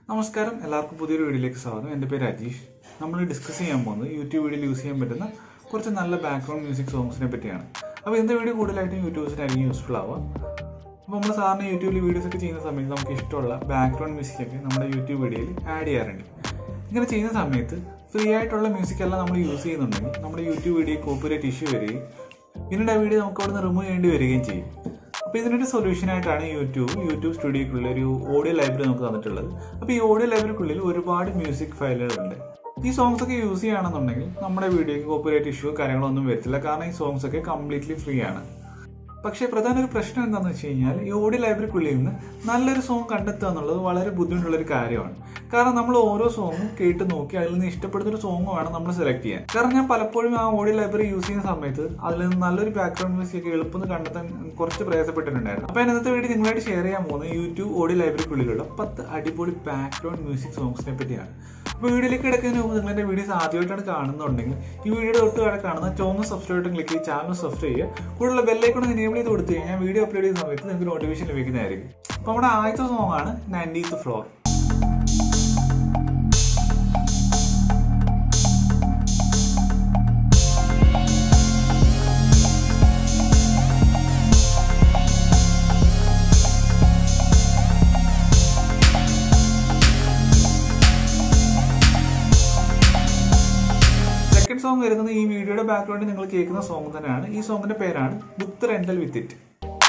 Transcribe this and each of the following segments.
നമസ്കാരം എല്ലാവർക്കും പുതിയൊരു വീഡിയോയിലേക്ക് സ്വാഗതം എൻ്റെ പേര് അജീഷ് നമ്മൾ ഡിസ്കസ് ചെയ്യാൻ പോകുന്നത് യൂട്യൂബ് വീഡിയോയിൽ യൂസ് ചെയ്യാൻ പറ്റുന്ന കുറച്ച് നല്ല ബാക്ക്ഗ്രൗണ്ട് മ്യൂസിക് സോങ്സിനെ പറ്റിയാണ് അപ്പോൾ ഇന്നത്തെ വീഡിയോ കൂടുതലായിട്ടും യൂട്യൂബേഴ്സിനായിരിക്കും യൂസ്ഫുൾ ആവുക അപ്പോൾ നമ്മൾ സാറിന് യൂട്യൂബിൽ വീഡിയോസ് ഒക്കെ ചെയ്യുന്ന സമയത്ത് നമുക്ക് ഇഷ്ടമുള്ള ബാക്ക്ഗ്രൗണ്ട് മ്യൂസിക് ഒക്കെ നമ്മുടെ യൂട്യൂബ് വീഡിയോയിൽ ആഡ് ചെയ്യാറുണ്ട് ഇങ്ങനെ ചെയ്യുന്ന സമയത്ത് ഫ്രീ ആയിട്ടുള്ള മ്യൂസിക് എല്ലാം നമ്മൾ യൂസ് ചെയ്യുന്നുണ്ടെങ്കിൽ നമ്മുടെ യൂട്യൂബ് വീഡിയോ കോപ്പിറൈറ്റ് ഇഷ്യൂ വരികയും പിന്നീട് ആ വീഡിയോ നമുക്ക് അവിടെ നിന്ന് റിമൂവ് ചെയ്യേണ്ടി വരികയും ചെയ്യും അപ്പോൾ ഇതിനൊരു സൊല്യൂഷൻ ആയിട്ടാണ് യൂട്യൂബ് യൂട്യൂബ് സ്റ്റുഡിയോക്കുള്ള ഒരു ഓഡിയോ ലൈബ്രറി നമുക്ക് തന്നിട്ടുള്ളത് അപ്പോൾ ഈ ഓഡിയോ ലൈബ്രറിക്കുള്ളിൽ ഒരുപാട് മ്യൂസിക് ഫയലുകളുണ്ട് ഈ സോങ്സ് ഒക്കെ യൂസ് ചെയ്യുകയാണെന്നുണ്ടെങ്കിൽ നമ്മുടെ വീഡിയോയ്ക്ക് കോപ്പിറൈറ്റ് ഇഷ്യൂ കാര്യങ്ങളൊന്നും വരത്തില്ല കാരണം ഈ സോങ്സ് ഒക്കെ കംപ്ലീറ്റ്ലി ഫ്രീ ആണ് പക്ഷേ പ്രധാന ഒരു പ്രശ്നം എന്താണെന്ന് വെച്ച് കഴിഞ്ഞാൽ ഈ ഓഡിയോ ലൈബ്രറിക്കുള്ളിൽ നിന്ന് നല്ലൊരു സോങ് കണ്ടെത്തുക എന്നുള്ളത് വളരെ ബുദ്ധിമുട്ടുള്ള ഒരു കാര്യമാണ് കാരണം നമ്മൾ ഓരോ സോങ്ങും കേട്ട് നോക്കി അതിൽ നിന്ന് ഇഷ്ടപ്പെടുന്ന ഒരു സോങ് വേണം നമ്മൾ സെലക്ട് ചെയ്യാൻ കാരണം ഞാൻ പലപ്പോഴും ആ ഓഡിയോ ലൈബ്രറി യൂസ് ചെയ്യുന്ന സമയത്ത് അതിൽ നിന്ന് നല്ലൊരു ബാക്ക്ഗ്രൗണ്ട് മ്യൂസിക് ഒക്കെ എളുപ്പം കണ്ടെത്താൻ കുറച്ച് പ്രയാസപ്പെട്ടിട്ടുണ്ടായിരുന്നു അപ്പോൾ ഞാൻ ഇന്നത്തെ വീഡിയോ നിങ്ങളായിട്ട് ഷെയർ ചെയ്യാൻ പോകുന്നത് യൂട്യൂബ് ഓഡിയോ ലൈബ്രറിക്കുള്ളിലുള്ള പത്ത് അടിപൊളി ബാക്ക്ഗ്രൗണ്ട് മ്യൂസിക് സോങ്സിനെ പറ്റിയാണ് അപ്പോൾ വീഡിയോയിലേക്ക് കിടക്കുന്നതിന് മുമ്പ് നിങ്ങൾ എൻ്റെ വീഡിയോസ് ആദ്യമായിട്ടാണ് കാണുന്നുണ്ടെങ്കിൽ ഈ വീഡിയോയുടെ തൊട്ട് താഴെ കാണുന്ന ചുവന്ന സബ്സ്ക്രൈബ് ബട്ടൺ ക്ലിക്ക് ചെയ്ത് ചാനൽ സബ്സ്ക്രൈബ് ചെയ്യുക കൂടുതൽ ബെല്ലൈക്കൺ എനേബിൾ ചെയ്ത് കൊടുത്തു കഴിഞ്ഞാൽ വീഡിയോ അപ്ലോഡ് ചെയ്യുന്ന സമയത്ത് നിങ്ങൾക്ക് നോട്ടിഫിക്കേഷൻ ലഭിക്കുന്നതായിരിക്കും അപ്പോൾ നമ്മുടെ ആദ്യത്തെ സോങ് ആണ് നയൻറ്റീത്ത് ഫ്ലോർ സെക്കൻഡ് സോങ് വരുന്നത് ഈ വീഡിയോയുടെ ബാക്ക്ഗ്രൗണ്ടിൽ നിങ്ങൾ കേൾക്കുന്ന സോങ് തന്നെയാണ് ഈ സോങ്ങിന്റെ പേരാണ് book rental with it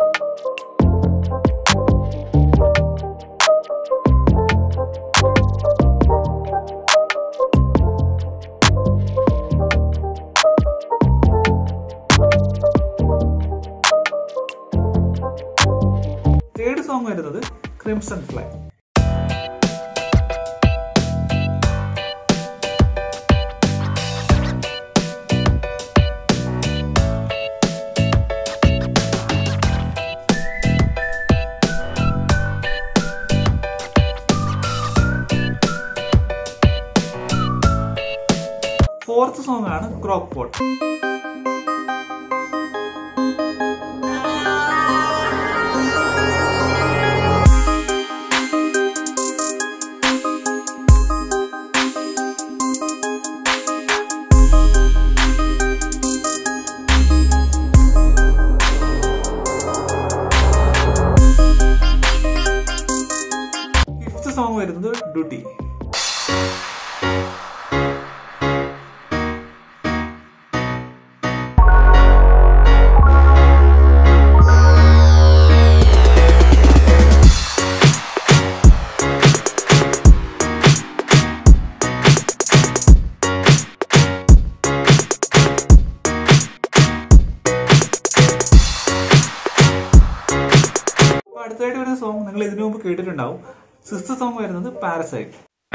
third song വരുന്നത് ക്രിംസൺ ഫ്ലൈ ഫോർത്ത് സോങ് ആണ് ക്രോക്ക് പോട്ട് ഫിഫ്ത്ത് സോങ് വരുന്നത് ഡ്യൂട്ടി അപ്പൊ അടുത്തതായിട്ട് വരുന്ന സോങ് നിങ്ങൾ ഇതിനു മുമ്പ് കേട്ടിട്ടുണ്ടാവും സിക്സ്ത് സോങ് വരുന്നത് പാരസൈറ്റ്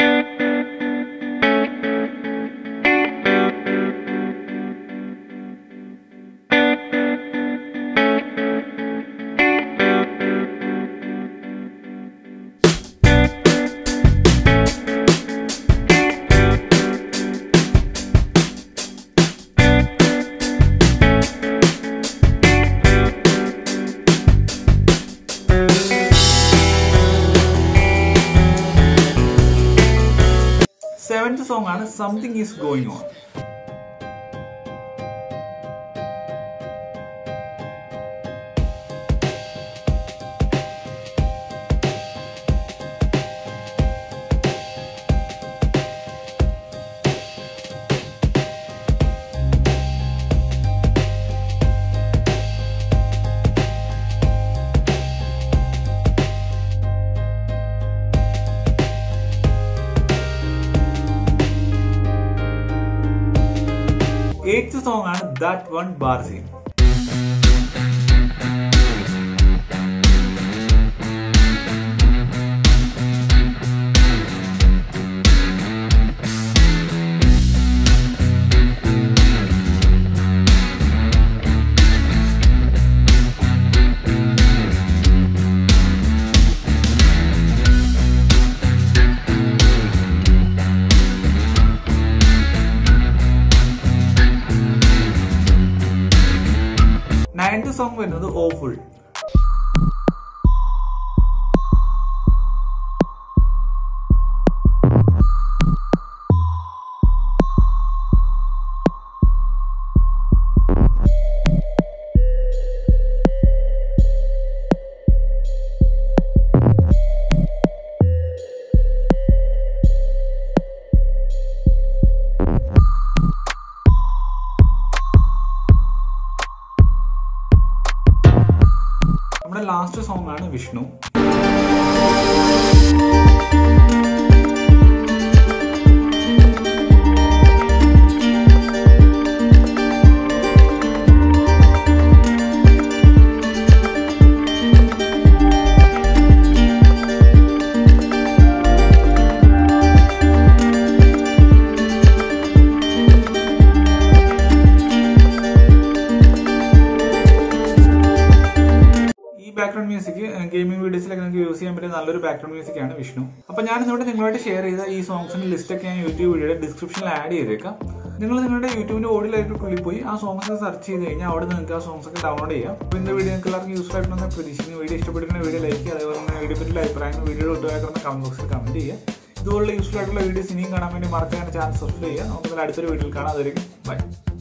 സെവൻത് സോങ് ആണ് something is going on eighth song ആണ് that one bar scene ninth song വരുന്നത് ഓഫുൾ ലാസ്റ്റ് സോങ് ആണ് വിഷ്ണു ഈ ബാക്ക്ഗ്രൗണ്ട് മ്യൂസിക് ഗെയിമിംഗ് വീഡിയോസിലൊക്കെ നിങ്ങൾക്ക് യൂസ് ചെയ്യാൻ പറ്റിയ നല്ലൊരു ബാക്ക്ഗ്രൗണ്ട് മ്യൂസിക് ആണ് വിഷ്ണു അപ്പോൾ ഞാൻ ഇന്നിവിടെ നിങ്ങളായിട്ട് ഷെയർ ചെയ്ത ഈ സോങ്സിന്റെ ലിസ്റ്റ് ഒക്കെ ഞാൻ യൂട്യൂബ് വീഡിയോയുടെ ഡിസ്ക്രിപ്ഷനിൽ ആഡ് ചെയ്തേക്കാം നിങ്ങൾ നിങ്ങളുടെ യൂട്യൂബിന്റെ ഓഡിയോയിലായിട്ടുള്ളിൽ പോയി ആ സോങ്സ് സെർച്ച് ചെയ്ത് കഴിഞ്ഞാൽ അവിടെ നിങ്ങൾക്ക് ആ സോങ്സ് ഒക്കെ ഡൗൺലോഡ് ചെയ്യാം അപ്പോൾ ഇന്ന് വീഡിയോ നിങ്ങൾക്ക് എല്ലാവർക്കും യൂസ്ഫുൾ ആയിട്ടുണ്ടെന്ന് പ്രതീക്ഷിക്കുന്നു വീഡിയോ ഇഷ്ടപ്പെട്ടിട്ടുള്ള വീഡിയോ ലൈക്ക് ചെയ്യുക അതേപോലെ തന്നെ വീഡിയോ പറ്റിയുള്ള അഭിപ്രായങ്ങൾ വീഡിയോ ഒട്ടുമായിട്ടുള്ള കമന്റ് ബോക്സിൽ കമന്റ് ചെയ്യുക ഇതുപോലുള്ള യൂസ്ഫുൾ ആയിട്ടുള്ള വീഡിയോസ് ഇനിയും കാണാൻ വേണ്ടി മറക്കാൻ ചാനൽ സബ്സ്ക്രൈബ് ചെയ്യുക നമുക്ക് അടുത്തൊരു വീഡിയോയിൽ കാണാം അതായിരിക്കും ബൈ